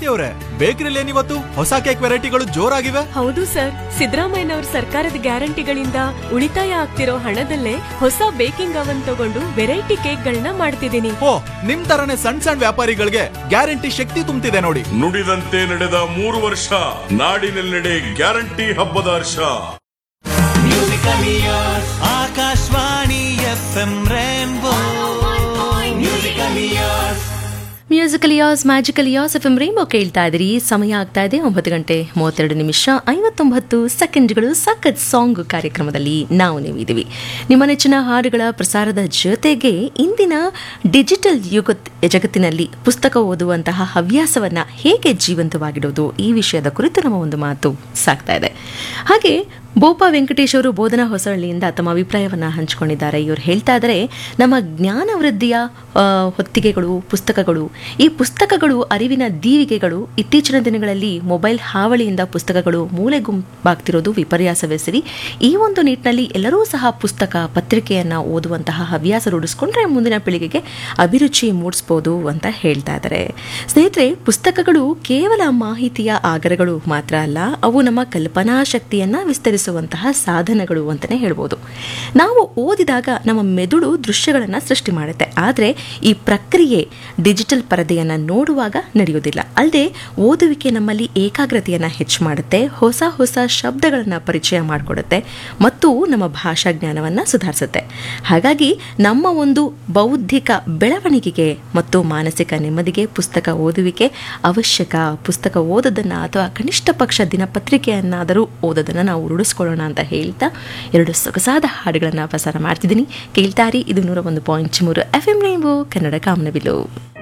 ಆರತಿ ಅವರೇ ಬೇಕರಿಲಿ ಏನಿವತ್ತು ಹೊಸ ಕೇಕ್ ವೆರೈಟಿಗಳು ಜೋರಾಗಿವೆ ಹೌದು ಸರ್ ಸಿದ್ದರಾಮಯ್ಯನವ್ರ ಸರ್ಕಾರದ ಗ್ಯಾರಂಟಿಗಳಿಂದ ಉಳಿತಾಯ ಆಗ್ತಿರೋ ಹಣದಲ್ಲೇ ಹೊಸ ಬೇಕಿಂಗ್ ಅವನ್ ತಗೊಂಡು ವೆರೈಟಿ ಕೇಕ್ಗಳನ್ನ ಮಾಡ್ತಿದ್ದೀನಿ ಓ ನಿಮ್ ತರನೇ ಸಣ್ಣ ಸಣ್ಣ ವ್ಯಾಪಾರಿಗಳಿಗೆ ಗ್ಯಾರಂಟಿ ಶಕ್ತಿ ತುಂಬುತ್ತಿದೆ ನೋಡಿ ನುಡಿದಂತೆ ನಡೆದ ಮೂರು ವರ್ಷ ನಾಡಿನೆಲ್ಲೆಡೆ ಗ್ಯಾರಂಟಿ ಹಬ್ಬದ ಹರ್ಷ Akashvani F M rainbow musical as magical as F M rainbow ಕೇಳ್ತಾ ಇದ್ರಿ ಸಮಯ ಆಗ್ತಾ ಇದೆ ಒಂಬತ್ತು ಗಂಟೆ ಮೂವತ್ತೆರಡು ನಿಮಿಷ ಐವತ್ತೊಂಬತ್ತು ಸೆಕೆಂಡ್ಗಳು ಸಖತ್ ಸಾಂಗ್ ಕಾರ್ಯಕ್ರಮದಲ್ಲಿ ನಾವು ನೀವಿದ್ದೀವಿ ನಿಮ್ಮ ನೆಚ್ಚಿನ ಹಾಡುಗಳ ಪ್ರಸಾರದ ಜೊತೆಗೆ ಇಂದಿನ ಡಿಜಿಟಲ್ ಯುಗ ಜಗತ್ತಿನಲ್ಲಿ ಪುಸ್ತಕ ಓದುವಂತಹ ಹವ್ಯಾಸವನ್ನ ಹೇಗೆ ಜೀವಂತವಾಗಿಡೋದು ಈ ವಿಷಯದ ಕುರಿತು ನಮ್ಮ ಒಂದು ಮಾತು ಸಾಗ್ತಾ ಇದೆ ಹಾಗೆ ಬೋಪಾ ವೆಂಕಟೇಶ್ ಅವರು ಬೋಧನಾ ಹೊಸಹಳ್ಳಿಯಿಂದ ತಮ್ಮ ಅಭಿಪ್ರಾಯವನ್ನು ಹಂಚಿಕೊಂಡಿದ್ದಾರೆ ಇವರು ಹೇಳ್ತಾ ಇದ್ದಾರೆ ನಮ್ಮ ಜ್ಞಾನ ವೃದ್ಧಿಯ ಆ, ಹೊತ್ತಿಗೆಗಳು ಪುಸ್ತಕಗಳು ಈ ಪುಸ್ತಕಗಳು ಅರಿವಿನ ದೀವಿಗೆಗಳು ಇತ್ತೀಚಿನ ದಿನಗಳಲ್ಲಿ ಮೊಬೈಲ್ ಹಾವಳಿಯಿಂದ ಪುಸ್ತಕಗಳು ಮೂಲೆ ಗುಂಪಾಗ್ತಿರೋದು ವಿಪರ್ಯಾಸವೆಸರಿ ಈ ಒಂದು ನಿಟ್ಟಿನಲ್ಲಿ ಎಲ್ಲರೂ ಸಹ ಪುಸ್ತಕ ಪತ್ರಿಕೆಯನ್ನು ಓದುವಂತಹ ಹವ್ಯಾಸ ರೂಢಿಸ್ಕೊಂಡ್ರೆ ಮುಂದಿನ ಪೀಳಿಗೆಗೆ ಅಭಿರುಚಿ ಮೂಡಿಸ್ಬೋದು ಅಂತ ಹೇಳ್ತಾ ಇದ್ದಾರೆ ಸ್ನೇಹಿತರೆ ಪುಸ್ತಕಗಳು ಕೇವಲ ಮಾಹಿತಿಯ ಆಗರಗಳು ಮಾತ್ರ ಅಲ್ಲ ಅವು ನಮ್ಮ ಕಲ್ಪನಾ ಶಕ್ತಿಯನ್ನ ವಿಸ್ತರಿಸುವಂತಹ ಸಾಧನಗಳು ಅಂತಲೇ ಹೇಳ್ಬೋದು ನಾವು ಓದಿದಾಗ ನಮ್ಮ ಮೆದುಳು ದೃಶ್ಯಗಳನ್ನು ಸೃಷ್ಟಿ ಮಾಡುತ್ತೆ ಆದರೆ ಈ ಪ್ರಕ್ರಿಯೆ ಡಿಜಿಟಲ್ ಪರದೆಯನ್ನು ನೋಡುವಾಗ ನಡೆಯೋದಿಲ್ಲ ಅಲ್ಲದೆ ಓದುವಿಕೆ ನಮ್ಮಲ್ಲಿ ಏಕಾಗ್ರತೆಯನ್ನು ಹೆಚ್ಚು ಮಾಡುತ್ತೆ ಹೊಸ ಹೊಸ ಶಬ್ದಗಳನ್ನು ಪರಿಚಯ ಮಾಡಿಕೊಡುತ್ತೆ ಮತ್ತು ನಮ್ಮ ಭಾಷಾ ಜ್ಞಾನವನ್ನು ಸುಧಾರಿಸುತ್ತೆ ಹಾಗಾಗಿ ನಮ್ಮ ಒಂದು ಬೌದ್ಧಿಕ ಬೆಳವಣಿಗೆಗೆ ಮತ್ತು ಮಾನಸಿಕ ನೆಮ್ಮದಿಗೆ ಪುಸ್ತಕ ಓದುವಿಕೆ ಅವಶ್ಯಕ ಪುಸ್ತಕ ಓದೋದನ್ನು ಅಥವಾ ಕನಿಷ್ಠ ಪಕ್ಷ ದಿನಪತ್ರಿಕೆಯನ್ನಾದರೂ ಓದೋದನ್ನು ನಾವು ರೂಢಿಸ್ಕೊಳ್ಳೋಣ ಅಂತ ಹೇಳ್ತಾ ಎರಡು ಸೊಗಸಾದ ಹಾಡುಗಳನ್ನು ಪ್ರಸಾರ ಮಾಡ್ತಿದ್ದೀನಿ ಕೇಳ್ತಾರಿ ಇದು ನೂರ ಒಂದು ಪಾಯಿಂಟ್ ಮೂರು ಎಫ್ ಎಂ ರೈನ್ಬೋ ಕನ್ನಡ ಕಾಮನಬಿಲು